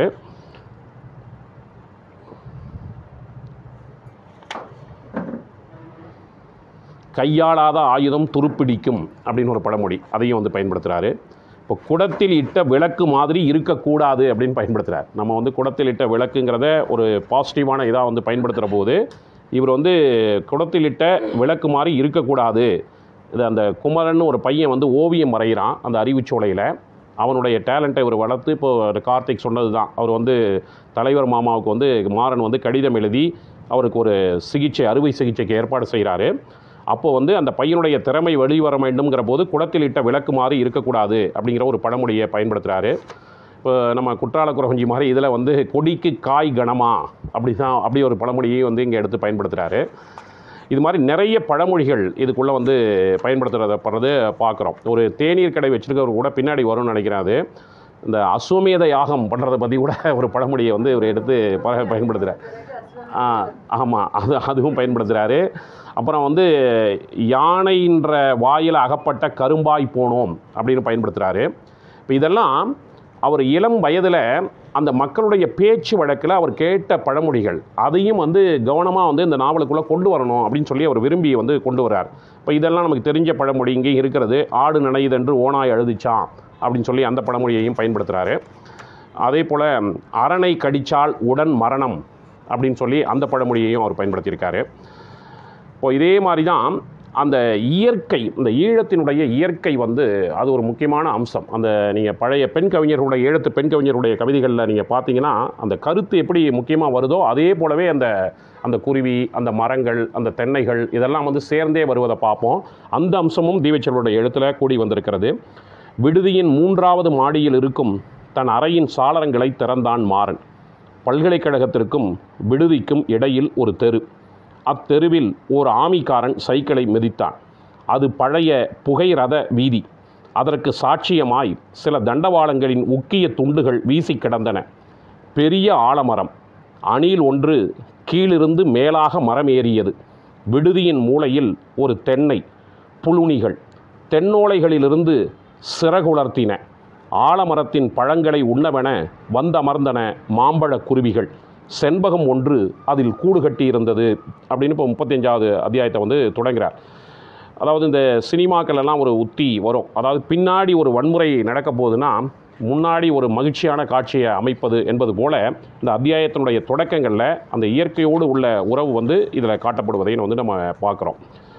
கையாளாத ஆயுதம் துருப்பிடிக்கும் அப்படின்னு ஒரு பழமொழி அதையும் வந்து பயன்படுத்துகிறாரு இப்போ குடத்தில் இட்ட விளக்கு மாதிரி இருக்கக்கூடாது அப்படின்னு பயன்படுத்துகிறார் நம்ம வந்து குடத்தில் இட்ட விளக்குங்கிறத ஒரு பாசிட்டிவான இதாக வந்து பயன்படுத்துகிற போது இவர் வந்து குடத்தில் இட்ட விளக்கு மாதிரி இருக்கக்கூடாது இது அந்த குமரன் ஒரு பையன் வந்து ஓவியம் வரைகிறான் அந்த அறிவுச்சோலையில் அவனுடைய டேலண்ட்டை இவர் வளர்த்து இப்போ கார்த்திக் சொன்னது தான் அவர் வந்து தலைவர் மாமாவுக்கு வந்து மாறன் வந்து கடிதம் எழுதி அவருக்கு ஒரு சிகிச்சை அறுவை சிகிச்சைக்கு ஏற்பாடு செய்கிறாரு அப்போ வந்து அந்த பையனுடைய திறமை வெளிவர வேண்டும்ங்கிற போது குடத்தில் இட்ட விளக்கு மாதிரி இருக்கக்கூடாது அப்படிங்கிற ஒரு பழமொழியை பயன்படுத்துகிறாரு இப்போ நம்ம குற்றால குறவஞ்சி மாதிரி இதில் வந்து கொடிக்கு காய் கனமா அப்படி தான் அப்படி ஒரு பழமொழியை வந்து இங்கே எடுத்து பயன்படுத்துகிறாரு இது மாதிரி நிறைய பழமொழிகள் இதுக்குள்ளே வந்து பயன்படுத்துகிறத படுறது பார்க்குறோம் ஒரு தேநீர் கடை வச்சுருக்கவர் கூட பின்னாடி வரும்னு நினைக்கிறேன் அது இந்த அஸ்வமேத யாகம் பண்ணுறதை பற்றி கூட ஒரு பழமொழியை வந்து இவர் எடுத்து ப- பயன்படுத்துகிறார் ஆ ஆமாம் அது அதுவும் பயன்படுத்துகிறாரு அப்புறம் வந்து யானைன்ற வாயில் அகப்பட்ட கரும்பாய் போனோம் அப்படின்னு பயன்படுத்துகிறாரு இப்போ இதெல்லாம் அவர் இளம் வயதில் அந்த மக்களுடைய பேச்சு வழக்கில் அவர் கேட்ட பழமொழிகள் அதையும் வந்து கவனமாக வந்து இந்த நாவலுக்குள்ளே கொண்டு வரணும் அப்படின்னு சொல்லி அவர் விரும்பி வந்து கொண்டு வர்றார் இப்போ இதெல்லாம் நமக்கு தெரிஞ்ச பழமொழி இங்கேயும் இருக்கிறது ஆடு நனையுதென்று ஓனாய் அழுதுச்சான் அப்படின்னு சொல்லி அந்த பழமொழியையும் பயன்படுத்துகிறாரு அதே போல் அரணை கடிச்சால் உடன் மரணம் அப்படின்னு சொல்லி அந்த பழமொழியையும் அவர் பயன்படுத்தியிருக்காரு இப்போ இதே மாதிரி தான் அந்த இயற்கை இந்த ஈழத்தினுடைய இயற்கை வந்து அது ஒரு முக்கியமான அம்சம் அந்த நீங்கள் பழைய பெண் கவிஞர்களுடைய ஈழத்து பெண் கவிஞருடைய கவிதைகளில் நீங்கள் பார்த்தீங்கன்னா அந்த கருத்து எப்படி முக்கியமாக வருதோ அதே போலவே அந்த அந்த குருவி அந்த மரங்கள் அந்த தென்னைகள் இதெல்லாம் வந்து சேர்ந்தே வருவதை பார்ப்போம் அந்த அம்சமும் தீவச்சலுடைய எழுத்தில் கூடி வந்திருக்கிறது விடுதியின் மூன்றாவது மாடியில் இருக்கும் தன் அறையின் சாளரங்களை திறந்தான் மாறன் பல்கலைக்கழகத்திற்கும் விடுதிக்கும் இடையில் ஒரு தெரு அத்தெருவில் ஓர் ஆமிக்காரன் சைக்கிளை மிதித்தான் அது பழைய புகை ரத வீதி அதற்கு சாட்சியமாய் சில தண்டவாளங்களின் உக்கிய துண்டுகள் வீசி கிடந்தன பெரிய ஆலமரம் அணில் ஒன்று கீழிருந்து மேலாக மரம் ஏறியது விடுதியின் மூலையில் ஒரு தென்னை புழுனிகள் தென்னோலைகளிலிருந்து சிறகுலர்த்தின ஆலமரத்தின் பழங்களை உண்ணவென வந்தமர்ந்தன மாம்பழக் குருவிகள் செண்பகம் ஒன்று அதில் கூடு கட்டியிருந்தது அப்படின்னு இப்போ முப்பத்தஞ்சாவது அத்தியாயத்தை வந்து தொடங்குகிறார் அதாவது இந்த சினிமாக்கள் எல்லாம் ஒரு உத்தி வரும் அதாவது பின்னாடி ஒரு வன்முறை நடக்க போகுதுன்னா முன்னாடி ஒரு மகிழ்ச்சியான காட்சியை அமைப்பது என்பது போல இந்த அத்தியாயத்தினுடைய தொடக்கங்களில் அந்த இயற்கையோடு உள்ள உறவு வந்து இதில் காட்டப்படுவதை வந்து நம்ம பார்க்குறோம்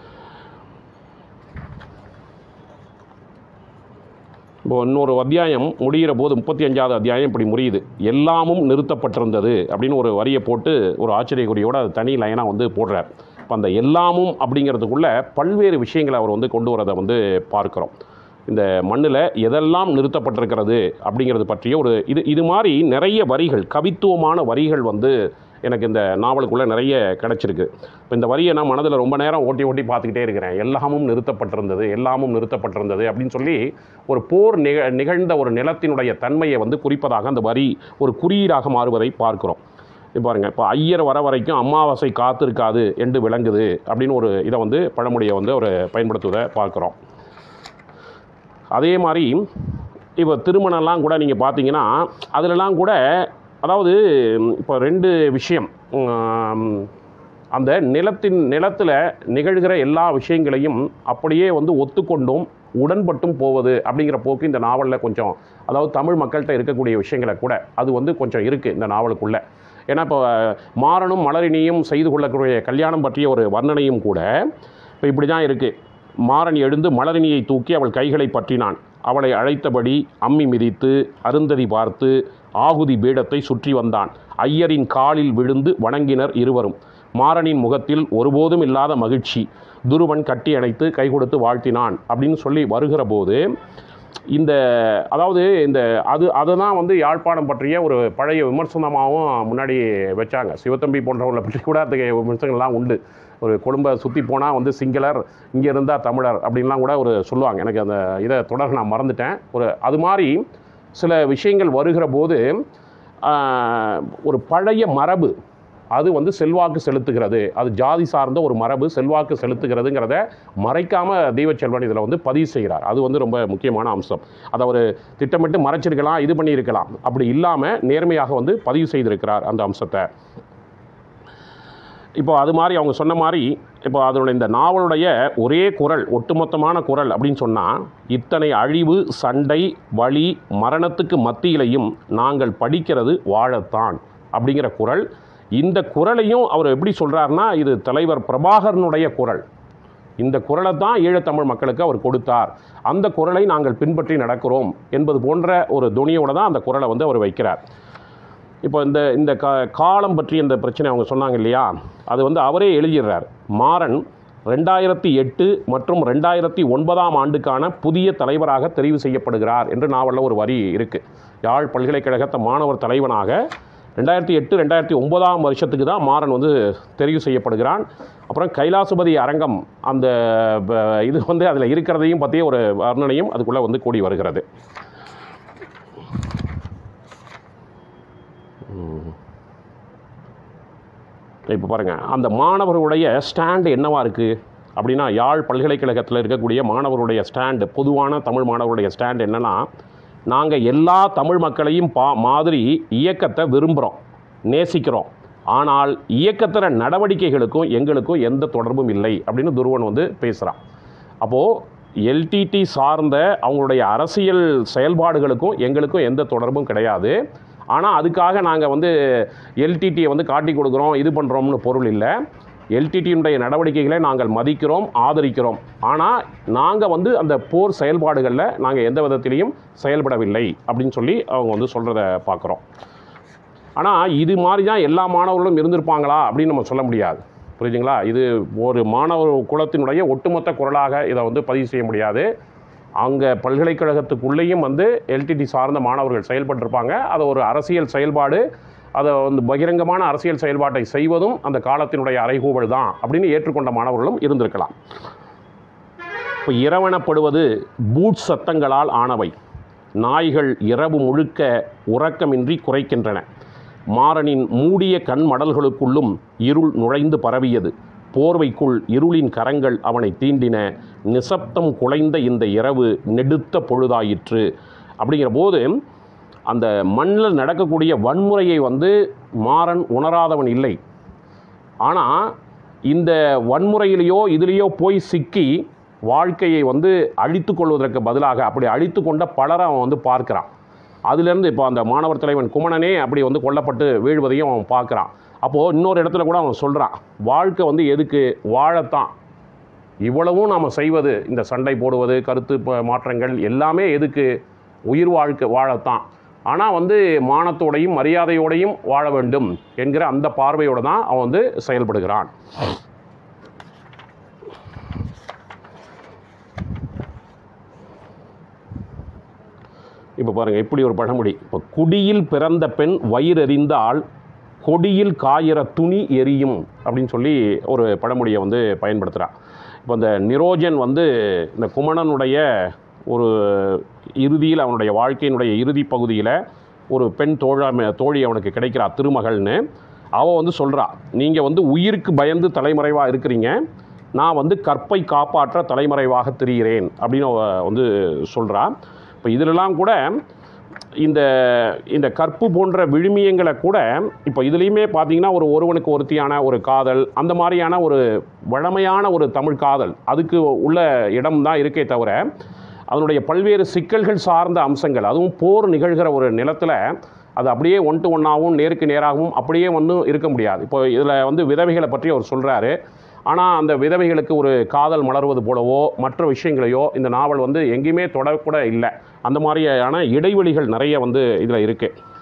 இப்போ இன்னொரு அத்தியாயம் முடிகிற போது முப்பத்தி அஞ்சாவது அத்தியாயம் இப்படி முடியுது எல்லாமும் நிறுத்தப்பட்டிருந்தது அப்படின்னு ஒரு வரியை போட்டு ஒரு ஆச்சரியக்குறியோடு அது தனி லைனாக வந்து போடுறார் இப்போ அந்த எல்லாமும் அப்படிங்கிறதுக்குள்ள பல்வேறு விஷயங்களை அவர் வந்து கொண்டு வரதை வந்து பார்க்குறோம் இந்த மண்ணில் எதெல்லாம் நிறுத்தப்பட்டிருக்கிறது அப்படிங்கிறது பற்றிய ஒரு இது இது மாதிரி நிறைய வரிகள் கவித்துவமான வரிகள் வந்து எனக்கு இந்த நாவலுக்குள்ளே நிறைய கிடச்சிருக்கு இப்போ இந்த வரியை நான் மனதில் ரொம்ப நேரம் ஓட்டி ஓட்டி பார்த்துக்கிட்டே இருக்கிறேன் எல்லாமும் நிறுத்தப்பட்டிருந்தது எல்லாமும் நிறுத்தப்பட்டிருந்தது அப்படின்னு சொல்லி ஒரு போர் நிக நிகழ்ந்த ஒரு நிலத்தினுடைய தன்மையை வந்து குறிப்பதாக அந்த வரி ஒரு குறியீடாக மாறுவதை பார்க்கிறோம் இப்போ பாருங்கள் இப்போ ஐயர் வர வரைக்கும் அமாவாசை காத்திருக்காது என்று விளங்குது அப்படின்னு ஒரு இதை வந்து பழமொழியை வந்து அவர் பயன்படுத்துவதை பார்க்குறோம் அதே மாதிரி இப்போ திருமணம்லாம் கூட நீங்கள் பார்த்தீங்கன்னா அதிலலாம் கூட அதாவது இப்போ ரெண்டு விஷயம் உம், அந்த நிலத்தின் நிலத்தில் நிகழ்கிற எல்லா விஷயங்களையும் அப்படியே வந்து ஒத்துக்கொண்டும் உடன்பட்டும் போவது அப்படிங்கிற போக்கு இந்த நாவலில் கொஞ்சம் அதாவது தமிழ் மக்கள்கிட்ட இருக்கக்கூடிய விஷயங்களை கூட அது வந்து கொஞ்சம் இருக்குது இந்த நாவலுக்குள்ளே ஏன்னா இப்போ மாறனும் மலரினியும் செய்து கொள்ளக்கூடிய கல்யாணம் பற்றிய ஒரு வர்ணனையும் கூட இப்போ இப்படி தான் இருக்குது மாறன் எழுந்து மலரினியை தூக்கி அவள் கைகளை பற்றினான் அவளை அழைத்தபடி அம்மி மிதித்து அருந்ததி பார்த்து ஆகுதி பீடத்தை சுற்றி வந்தான் ஐயரின் காலில் விழுந்து வணங்கினர் இருவரும் மாறனின் முகத்தில் ஒருபோதும் இல்லாத மகிழ்ச்சி துருவன் கட்டி அணைத்து கை கொடுத்து வாழ்த்தினான் அப்படின்னு சொல்லி வருகிற போது இந்த அதாவது இந்த அது அதை தான் வந்து யாழ்ப்பாணம் பற்றிய ஒரு பழைய விமர்சனமாகவும் முன்னாடி வச்சாங்க சிவத்தம்பி போன்றவர்களை பற்றி கூட அத்தகைய விமர்சனங்கள்லாம் உண்டு ஒரு குடும்ப சுற்றி போனால் வந்து சிங்களர் இங்கே இருந்தால் தமிழர் அப்படின்லாம் கூட ஒரு சொல்லுவாங்க எனக்கு அந்த இதை தொடர் நான் மறந்துட்டேன் ஒரு அது மாதிரி சில விஷயங்கள் வருகிற போது ஆஹ், ஒரு பழைய மரபு அது வந்து செல்வாக்கு செலுத்துகிறது அது ஜாதி சார்ந்த ஒரு மரபு செல்வாக்கு செலுத்துகிறதுங்கிறத மறைக்காம தெய்வச்செல்வன் இதில் வந்து பதிவு செய்கிறார் அது வந்து ரொம்ப முக்கியமான அம்சம் அதை அவர் திட்டமிட்டு மறைச்சிருக்கலாம் இது பண்ணியிருக்கலாம் அப்படி இல்லாமல் நேர்மையாக வந்து பதிவு செய்திருக்கிறார் அந்த அம்சத்தை இப்போ அது மாதிரி அவங்க சொன்ன மாதிரி இப்போ அதனுடைய இந்த நாவலுடைய ஒரே குரல் ஒட்டுமொத்தமான குரல் அப்படின்னு சொன்னால் இத்தனை அழிவு சண்டை வலி மரணத்துக்கு மத்தியிலையும் நாங்கள் படிக்கிறது வாழத்தான் அப்படிங்கிற குரல் இந்த குரலையும் அவர் எப்படி சொல்கிறாருன்னா இது தலைவர் பிரபாகரனுடைய குரல் இந்த குரலை தான் ஈழத்தமிழ் மக்களுக்கு அவர் கொடுத்தார் அந்த குரலை நாங்கள் பின்பற்றி நடக்கிறோம் என்பது போன்ற ஒரு துணியோட தான் அந்த குரலை வந்து அவர் வைக்கிறார் இப்போ இந்த இந்த கா காலம் பற்றி இந்த பிரச்சனை அவங்க சொன்னாங்க இல்லையா அது வந்து அவரே எழுதிடுறார் மாறன் ரெண்டாயிரத்தி எட்டு மற்றும் ரெண்டாயிரத்தி ஒன்பதாம் ஆண்டுக்கான புதிய தலைவராக தெரிவு செய்யப்படுகிறார் என்று நாவலில் ஒரு வரி இருக்குது யாழ் பல்கலைக்கழகத்த மாணவர் தலைவனாக ரெண்டாயிரத்தி எட்டு ரெண்டாயிரத்தி ஒன்பதாம் வருஷத்துக்கு தான் மாறன் வந்து தெரிவு செய்யப்படுகிறான் அப்புறம் கைலாசபதி அரங்கம் அந்த ப- இது வந்து அதில் இருக்கிறதையும் பற்றிய ஒரு வர்ணனையும் அதுக்குள்ளே வந்து கூடி வருகிறது இப்போ பாருங்கள் அந்த மாணவர்களுடைய ஸ்டாண்டு என்னவா இருக்குது அப்படின்னா யாழ் பல்கலைக்கழகத்தில் இருக்கக்கூடிய மாணவர்களுடைய ஸ்டாண்டு பொதுவான தமிழ் மாணவர்களுடைய ஸ்டாண்ட் என்னன்னா நாங்கள் எல்லா தமிழ் மக்களையும் பா மாதிரி இயக்கத்தை விரும்புகிறோம் நேசிக்கிறோம் ஆனால் இயக்கத்திற நடவடிக்கைகளுக்கும் எங்களுக்கும் எந்த தொடர்பும் இல்லை அப்படின்னு துருவன் வந்து பேசுகிறான் அப்போது எல்டிடி சார்ந்த அவங்களுடைய அரசியல் செயல்பாடுகளுக்கும் எங்களுக்கும் எந்த தொடர்பும் கிடையாது ஆனால் அதுக்காக நாங்கள் வந்து எல்டிடியை வந்து காட்டி கொடுக்குறோம் இது பண்ணுறோம்னு பொருள் இல்லை எல்டிடியினுடைய நடவடிக்கைகளை நாங்கள் மதிக்கிறோம் ஆதரிக்கிறோம் ஆனால் நாங்கள் வந்து அந்த போர் செயல்பாடுகளில் நாங்கள் எந்த விதத்திலையும் செயல்படவில்லை அப்படின்னு சொல்லி அவங்க வந்து சொல்கிறத பார்க்குறோம் ஆனால் இது மாதிரி தான் எல்லா மாணவர்களும் இருந்திருப்பாங்களா அப்படின்னு நம்ம சொல்ல முடியாது புரியுதுங்களா இது ஒரு மாணவர் குலத்தினுடைய ஒட்டுமொத்த குரலாக இதை வந்து பதிவு செய்ய முடியாது அங்கே பல்கலைக்கழகத்துக்குள்ளேயும் வந்து எல்டிடி சார்ந்த மாணவர்கள் செயல்பட்டிருப்பாங்க அது ஒரு அரசியல் செயல்பாடு அதை வந்து பகிரங்கமான அரசியல் செயல்பாட்டை செய்வதும் அந்த காலத்தினுடைய அறைகூவல் தான் அப்படின்னு ஏற்றுக்கொண்ட மாணவர்களும் இருந்திருக்கலாம் இப்போ இரவணப்படுவது பூட் சத்தங்களால் ஆனவை நாய்கள் இரவு முழுக்க உறக்கமின்றி குறைக்கின்றன மாறனின் மூடிய கண் மடல்களுக்குள்ளும் இருள் நுழைந்து பரவியது போர்வைக்குள் இருளின் கரங்கள் அவனை தீண்டின நிசப்தம் குலைந்த இந்த இரவு நெடுத்த பொழுதாயிற்று அப்படிங்கிற போது அந்த மண்ணில் நடக்கக்கூடிய வன்முறையை வந்து மாறன் உணராதவன் இல்லை ஆனால் இந்த வன்முறையிலேயோ இதுலேயோ போய் சிக்கி வாழ்க்கையை வந்து அழித்து கொள்வதற்கு பதிலாக அப்படி அழித்து கொண்ட பலரை அவன் வந்து பார்க்குறான் அதுலேருந்து இப்போ அந்த மாணவர் தலைவன் குமணனே அப்படி வந்து கொல்லப்பட்டு வீழ்வதையும் அவன் பார்க்குறான் அப்போது இன்னொரு இடத்துல கூட அவன் சொல்கிறான் வாழ்க்கை வந்து எதுக்கு வாழத்தான் இவ்வளவும் நாம் செய்வது இந்த சண்டை போடுவது கருத்து ப- மாற்றங்கள் எல்லாமே எதுக்கு உயிர் வாழ்க்கை வாழத்தான் ஆனால் வந்து மானத்தோடையும் மரியாதையோடையும் வாழ வேண்டும் என்கிற அந்த பார்வையோடு தான் அவன் வந்து செயல்படுகிறான் இப்போ பாருங்கள் இப்படி ஒரு பழமொழி இப்போ குடியில் பிறந்த பெண் வயிறெறிந்தால் கொடியில் காயிற துணி எரியும் அப்படின்னு சொல்லி ஒரு பழமொழியை வந்து பயன்படுத்துகிறா இப்போ இந்த நிரோஜன் வந்து இந்த குமணனுடைய ஒரு இறுதியில் அவனுடைய வாழ்க்கையினுடைய இறுதி பகுதியில் ஒரு பெண் தோழ தோழி அவனுக்கு கிடைக்கிறா திருமகள்னு அவள் வந்து சொல்கிறா நீங்கள் வந்து உயிருக்கு பயந்து தலைமறைவாக இருக்கிறீங்க நான் வந்து கற்பை காப்பாற்ற தலைமறைவாக திரிகிறேன் அப்படின்னு அவ வந்து சொல்கிறா இப்போ இதிலெல்லாம் கூட இந்த இந்த கற்பு போன்ற விழுமியங்களை கூட இப்போ இதுலேயுமே பார்த்தீங்கன்னா ஒரு ஒருவனுக்கு ஒருத்தியான ஒரு காதல் அந்த மாதிரியான ஒரு வழமையான ஒரு தமிழ் காதல் அதுக்கு உள்ள இடம் தான் இருக்கே தவிர அதனுடைய பல்வேறு சிக்கல்கள் சார்ந்த அம்சங்கள் அதுவும் போர் நிகழ்கிற ஒரு நிலத்தில் அது அப்படியே ஒன் டு ஒன்னாகவும் நேருக்கு நேராகவும் அப்படியே வந்து இருக்க முடியாது இப்போ இதில் வந்து விதவைகளை பற்றி அவர் சொல்கிறாரு ஆனால் அந்த விதவைகளுக்கு ஒரு காதல் மலர்வது போலவோ மற்ற விஷயங்களையோ இந்த நாவல் வந்து எங்கேயுமே தொடக்கூட இல்லை அந்த மாதிரியான இடைவெளிகள் நிறைய வந்து இதில் இருக்குது